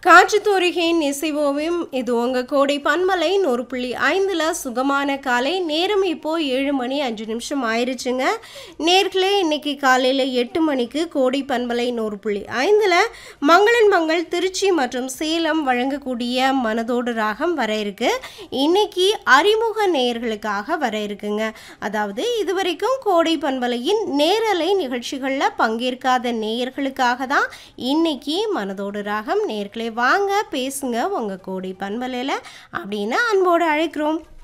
காற்றுத்தோரிகையின் இசைவோவியம் இது உங்க கோடை பன்மலை நூறு புள்ளி ஐந்துல சுகமான காலை நேரம் இப்போ ஏழு மணி அஞ்சு நிமிஷம் ஆயிருச்சுங்க நேர்களே இன்னைக்கு காலையில் எட்டு மணிக்கு கோடை பன்மலை நூறு புள்ளி ஐந்தில் மங்களன் மங்கள் திருச்சி மற்றும் சேலம் வழங்கக்கூடிய மனதோடு ராகம் வர இருக்கு இன்னைக்கு அறிமுக நேயர்களுக்காக வர இருக்குங்க அதாவது இதுவரைக்கும் கோடை பண்பலையின் நேரலை நிகழ்ச்சிகளில் பங்கேற்காத நேயர்களுக்காக தான் இன்னைக்கு மனதோடு ராகம் நேர்களே வாங்க பேசுங்க உங்கள் கோடை பண்பலையில் அப்படின்னு அன்போடு அழைக்கிறோம்